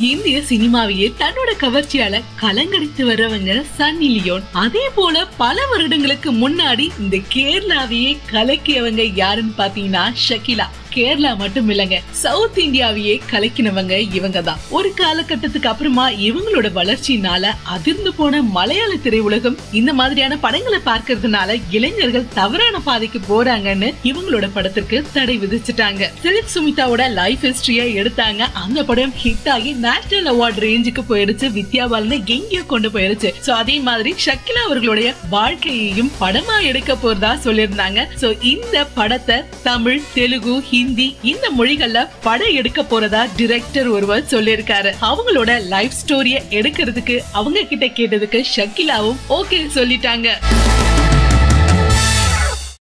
இந்திய சினிமாவையே தன்னோட கவர்ச்சியால கலங்கடித்து வர்றவங்க சன்னி லியோன் அதே போல பல வருடங்களுக்கு முன்னாடி இந்த கேரளாவையே கலக்கியவங்க யாருன்னு பாத்தீங்கன்னா ஷகிலா கேரளா மட்டும் இல்லங்க சவுத் இந்தியாவையே கலக்கினவங்க இவங்க தான் ஒரு காலகட்டத்துக்கு அப்புறமா இவங்களோட வளர்ச்சினால அதிர்ந்து போன மலையாள திரையுலகம் இந்த மாதிரியான படங்களை பார்க்கறதுனால இளைஞர்கள் தவறான பாதைக்கு போறாங்கன்னு இவங்களோட படத்திற்கு தடை விதிச்சுட்டாங்க சிலிக் சுமிதாவோட லைஃப் ஹிஸ்டரிய எடுத்தாங்க அந்த படம் ஹிட் ஆகி நேஷனல் அவார்ட் ரேஞ்சுக்கு போயிருச்சு வித்யா பாலனை எங்கேயோ கொண்டு போயிருச்சு சோ அதே மாதிரி ஷக்கிலா அவர்களுடைய வாழ்க்கையையும் படமா எடுக்க போறதா சொல்லியிருந்தாங்க சோ இந்த படத்தை தமிழ் தெலுங்கு ஹிந்தி இந்த மொழிகள்ல படம் எடுக்க போறதா டிரெக்டர் ஒருவர் சொல்லியிருக்காரு அவங்களோட லைஃப் ஸ்டோரிய எடுக்கிறதுக்கு அவங்க கிட்ட கேட்டதுக்கு ஷக்கிலாவும் ஓகே சொல்லிட்டாங்க